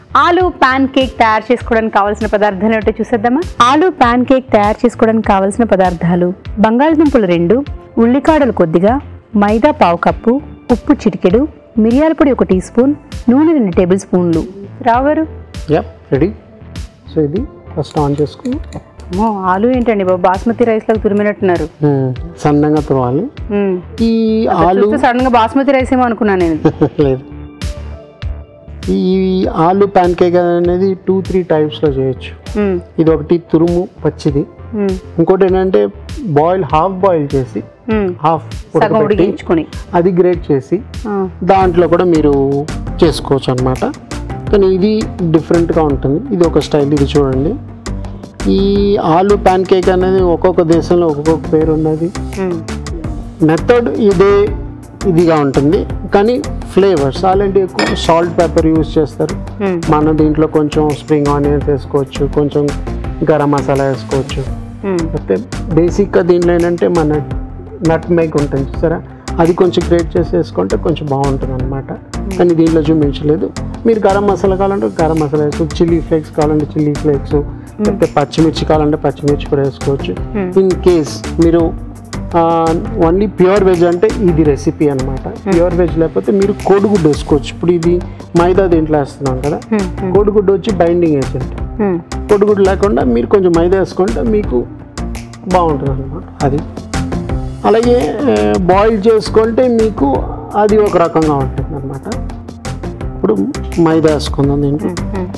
ఆలు pan cake తయారు చేసుకోవడానికి కావాల్సిన పదార్థాలు ఏమిటో చూసేద్దామా ఆలు పాన్ కేక్ తయారు చేసుకోవడానికి కావాల్సిన పదార్థాలు బంగాళదుంపలు రెండు ఉల్లికాడలు కొద్దిగా మైదా పావు కప్పు ఉప్పు చిటికెడు మిరియాల పొడి ఒక టీ స్పూన్ నూనె రెండు టేబుల్ స్పూన్లు రావు గారు యా రెడీ సో ఇది ఫస్ట్ ఆన్ చేసుకుని అమ్మో, ఆలు ఏంటండి బాబు బాస్మతి రైస్ లాగా తురిమినట్టున్నారు మ్మ్. సన్నగా తురవాలి మ్మ్. ఈ ఆలు చూస్తే సడన్ గా బాస్మతి రైస్ ఏమో అనుకున్నాను నేను లేదు ఈ ఆలు ప్యాన్ కేక్ అనేది టూ త్రీ టైప్స్లో చేయొచ్చు మ్మ్. ఇది ఒకటి తురుము పచ్చిది మ్మ్. ఇంకోటి ఏంటంటే బాయిల్ హాఫ్ బాయిల్ చేసి మ్మ్. హాఫ్ సగం ఉడకబెట్టి ఉడికించుకొని అది గ్రేట్ చేసి ఆ. దాంట్లో కూడా మీరు చేసుకోవచ్చు అనమాట కానీ ఇది డిఫరెంట్గా ఉంటుంది ఇది ఒక స్టైల్ ఇది చూడండి ఈ ఆలు ప్యాన్ కేక్ అనేది ఒక్కొక్క దేశంలో ఒక్కొక్క పేరు ఉన్నది మ్మ్. మెథడ్ ఇదే ఇదిగా ఉంటుంది కానీ ఫ్లేవర్స్ అలాంటి ఎక్కువ సాల్ట్ పెప్పర్ యూస్ చేస్తారు మ్మ్. మన దీంట్లో కొంచెం స్ప్రింగ్ ఆనియన్స్ వేసుకోవచ్చు కొంచెం గరం మసాలా వేసుకోవచ్చు మ్మ్. అయితే బేసిక్గా దీంట్లో ఏంటంటే మన నట్ మేక్ ఉంటుంది చూసారా అది కొంచెం గ్రేట్ చేసి వేసుకుంటే కొంచెం బాగుంటుంది అనమాట కానీ దీంట్లో చూపించలేదు మీరు గరం మసాలా కావాలంటే గరం మసాలా వేసుకోవచ్చు చిల్లీ ఫ్లేక్స్ కావాలంటే చిల్లీ ఫ్లేక్స్ లేకపోతే పచ్చిమిర్చి కావాలంటే పచ్చిమిర్చి కూడా వేసుకోవచ్చు ఇన్ కేస్ మీరు ఓన్లీ ప్యూర్ వెజ్ అంటే ఇది రెసిపీ అనమాట ప్యూర్ వెజ్ లేకపోతే మీరు కోడిగుడ్డు వేసుకోవచ్చు ఇప్పుడు ఇది మైదా దీంట్లో వేస్తున్నాం కదా మ్మ్. మ్మ్. కోడిగుడ్డు వచ్చి బైండింగ్ ఏజెంట్ మ్మ్. కొడుగుడు లేకుండా మీరు కొంచెం మైదా వేసుకుంటే మీకు బాగుంటుంది అనమాట అది అలాగే బాయిల్ చేసుకుంటే మీకు అది ఒక రకంగా ఉంటుంది అనమాట ఇప్పుడు మైదా వేసుకుందాం దీంట్లో మ్మ్.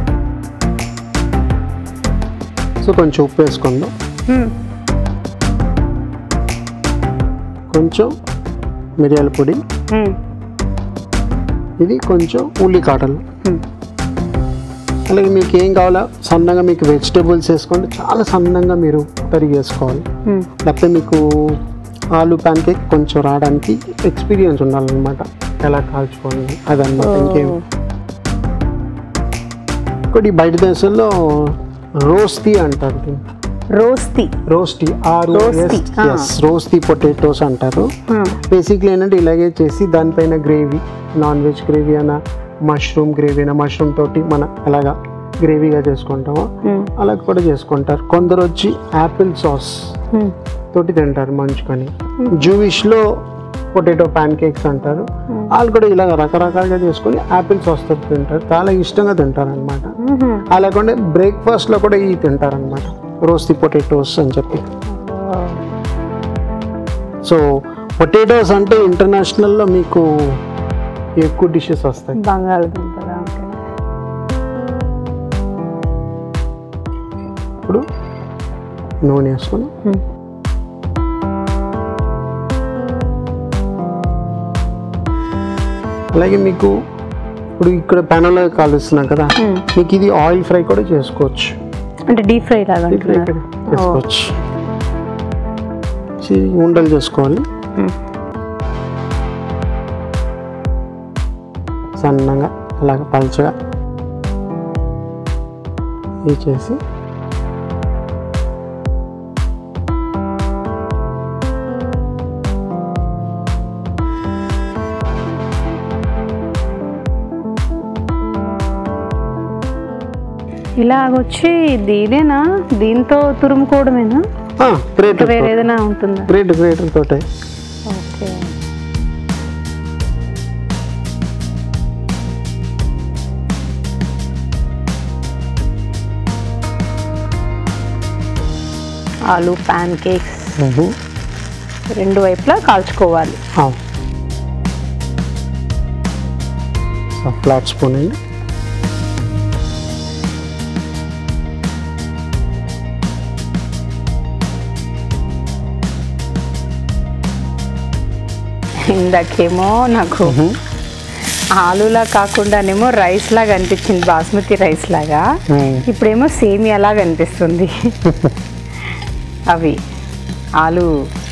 సో కొంచెం ఉప్పు వేసుకుందాం మ్మ్. కొంచెం మిరియాల పొడి మ్మ్. ఇది కొంచెం ఉల్లికాడలు మ్మ్. అలాగే మీకు ఏం కావాలో సన్నగా మీకు వెజిటేబుల్స్ వేసుకోండి చాలా సన్నంగా మీరు తరిగి వేసుకోవాలి మ్మ్. లేకపోతే మీకు ఆలు ప్యాన్ కేక్ కొంచెం రావడానికి ఎక్స్పీరియన్స్ ఉండాలన్నమాట ఎలా కాల్చుకోవాలి అదనమాట ఇంకేం ఇంకోటి బయట దేశంలో రోస్తి అంటారు దీన్ని. రోస్తి రోస్టీ ఆర్ రోస్తి, ఆ. ఎస్ రోస్తి పొటాటోస్ అంటారు ఆ. బేసిక్లీ ఏంటంటే ఇలాగే చేసి దానిపైన గ్రేవీ నాన్ వెజ్ గ్రేవీ అయినా మష్రూమ్ గ్రేవీ అయినా మష్రూమ్ తోటి మన ఎలాగా గ్రేవీగా చేసుకుంటామో మ్మ్. అలా కూడా చేసుకుంటారు కొందరు వచ్చి యాపిల్ సాస్ మ్మ్. తోటి తింటారు మంచుకొని జూవిష్లో పొటాటో ప్యాన్ కేక్స్ అంటారు వాళ్ళు కూడా ఇలా రకరకాలుగా చేసుకొని యాపిల్ సాస్ తోటి తింటారు చాలా ఇష్టంగా తింటారు అనమాట మ్మ్. అలా లేకుండా బ్రేక్ఫాస్ట్లో కూడా ఇవి తింటారు అనమాట రోస్తి పొటాటోస్ అని చెప్పి సో పొటాటోస్ అంటే ఇంటర్నేషనల్లో మీకు ఎక్కువ డిషెస్ వస్తాయి బంగాళదుంపలా ఓకే. ఇప్పుడు నూనె వేసుకొని మ్మ్. అలాగే మీకు ఇప్పుడు ఇక్కడ పెనలో కాలుస్తున్నాం కదా మ్మ్. మీకు ఇది ఆయిల్ ఫ్రై కూడా చేసుకోవచ్చు అంటే డీప్ ఫ్రై లాగా డీప్ ఫ్రై అంటున్నారు కూడా చేసుకోవచ్చు చి- ఉండలు చేసుకోవాలి మ్మ్. సన్నగా అలాగ పలచగా ఇది చేసి ఇలాగొచ్చి దీనేనా దీంతో తురుముకోవడమేనా ఇంకా గ్రేటర్ వేరే ఏదైనా ఉంటుందా గ్రేటర్ గ్రేటర్ తోటే ఓకే ఆలు ప్యాన్ కేక్స్ రెండు వైపులా కాల్చుకోవాలి ఫ్లాట్ స్పూన్ అండి ఇందాకేమో నాకు ఆలులా కాకుండానేమో రైస్ లాగా అనిపించింది బాస్మతి రైస్ లాగా ఇప్పుడేమో సేమియా లాగా అనిపిస్తుంది అవి ఆలు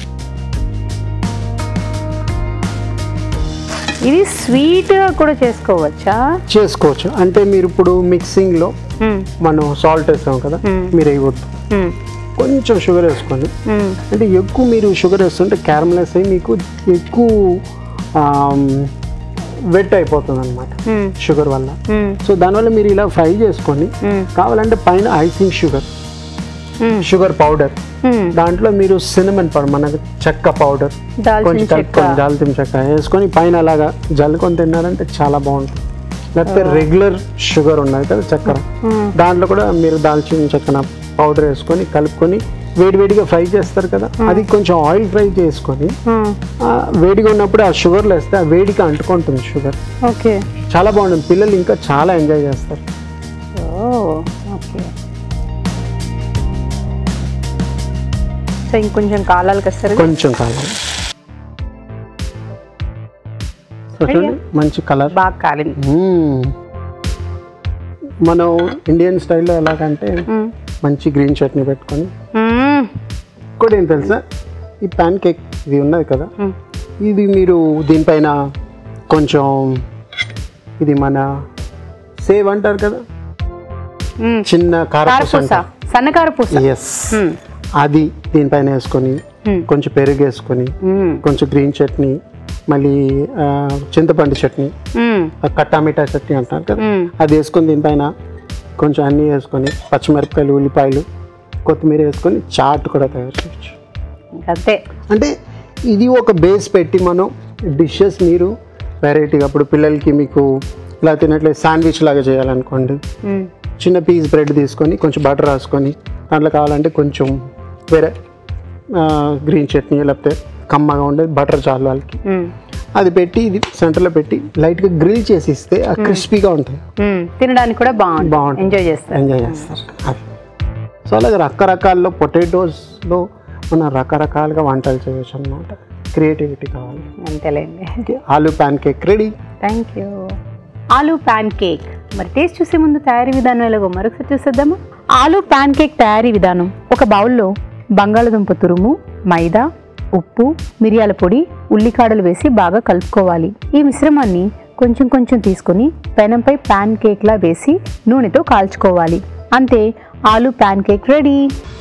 ఇది స్వీట్ కూడా చేసుకోవచ్చా చేసుకోవచ్చు అంటే మీరు ఇప్పుడు మిక్సింగ్లో మ్మ్. మనం సాల్ట్ వేస్తాం కదా మ్మ్. మీరు వేయవద్దు మ్మ్. కొంచెం షుగర్ వేసుకోండి మ్మ్. అంటే ఎక్కువ మీరు షుగర్ వేస్తుంటే క్యారమలైజ్ అయ్యి మీకు ఎక్కువ వెట్ అయిపోతుంది అనమాట మ్మ్. షుగర్ వల్ల మ్మ్. సో దానివల్ల మీరు ఇలా ఫ్రై చేసుకొని మ్మ్. కావాలంటే పైన ఐసింగ్ షుగర్ మ్మ్. షుగర్ పౌడర్ మ్మ్. దాంట్లో మీరు సినిమన్ పౌడర్ మనకు చెక్క పౌడర్ దాల్చిన కొంచెం చెక్క కలుపుకొని దాల్చిన చెక్క వేసుకొని పైన అలాగా జల్లుకొని తిన్నారంటే చాలా బాగుంటుంది లేకపోతే రెగ్యులర్ షుగర్ ఉన్నది కదా చక్కెర మ్మ్. దాంట్లో కూడా మీరు దాల్చిన చెక్కన పౌడర్ వేసుకొని కలుపుకొని వేడివేడిగా ఫ్రై చేస్తారు కదా అది కొంచెం ఆయిల్ ఫ్రై చేసుకొని మ్మ్. ఆ వేడిగా ఉన్నప్పుడు ఆ షుగర్లో వేస్తే ఆ వేడికి అంటుకుంటుంది షుగర్ ఓకే చాలా బాగుంటుంది పిల్లలు ఇంకా చాలా ఎంజాయ్ చేస్తారు ఓ ఓకే సో ఇంకొంచెం కాలాలు కస్తారు కొంచెం కాలం సో చూడండి మంచి కలర్ బాగా కాలింది మనం ఇండియన్ స్టైల్లో ఎలాగంటే మ్మ్. మంచి గ్రీన్ చట్నీ పెట్టుకొని మ్మ్. ఇంకోటి ఏం తెలుసా ఈ ప్యాన్ కేక్ ఇది ఉన్నది కదా మ్మ్. ఇది మీరు దీనిపైన కొంచెం ఇది మన సేవ్ అంటారు కదా మ్మ్. చిన్న కారపూస కారపూస సన్నకార పూస ఎస్ అది దీనిపైన వేసుకొని మ్మ్. కొంచెం పెరుగు వేసుకొని మ్మ్. కొంచెం గ్రీన్ చట్నీ మళ్ళీ ఆ, చింతపండు చట్నీ మ్మ్. ఆ కట్టామిఠా చట్నీ అంటారు కదా మ్మ్. అది వేసుకొని దీనిపైన కొంచెం అన్నీ వేసుకొని పచ్చిమిరపకాయలు ఉల్లిపాయలు కొత్తిమీర వేసుకొని చాట్ కూడా తయారు చేయొచ్చు అంతే అంటే ఇది ఒక బేస్ పెట్టి మనం డిషెస్ మీరు వెరైటీగా అప్పుడు పిల్లలకి మీకు ఇలా తినట్లే శాండ్విచ్ లాగా చేయాలనుకోండి మ్మ్. చిన్న పీస్ బ్రెడ్ తీసుకొని కొంచెం బటర్ రాసుకొని దాంట్లో కావాలంటే కొంచెం వేరే గ్రీన్ చట్నీ లేకపోతే కమ్మగా ఉండేది బటర్ చాలు వాళ్ళకి మ్మ్. అది పెట్టి ఇది సెంటర్లో పెట్టి లైట్గా గ్రిల్ చేసి ఇస్తే ఆ క్రిస్పీగా ఉంటాయి మ్మ్. తినడానికి కూడా బాగుంటుంది బాగుంటుంది. ఎంజాయ్ చేస్తారు ఎంజాయ్ చేస్తారు అది సో అలాగే రకరకాల్లో పొటాటోస్లో మనం రకరకాలుగా వంటలు చేయొచ్చు అనమాట క్రియేటివిటీ కావాలి అంతేలేండి ఓకే ఆలూ pancake ready thank you ఆలూ ప్యాన్ కేక్ మరి టేస్ట్ చూసే ముందు తయారీ విధానం ఎలాగో మరొకసారి చూసేద్దామా ఆలూ ప్యాన్ కేక్ తయారీ విధానం ఒక బౌల్లో బంగాళదుంప తురుము మైదా ఉప్పు మిరియాల పొడి ఉల్లికాడలు వేసి బాగా కలుపుకోవాలి ఈ మిశ్రమాన్ని కొంచెం కొంచెం తీసుకొని పెనంపై ప్యాన్ కేక్లా వేసి నూనెతో కాల్చుకోవాలి అంతే ఆలూ ప్యాన్ కేక్ రెడీ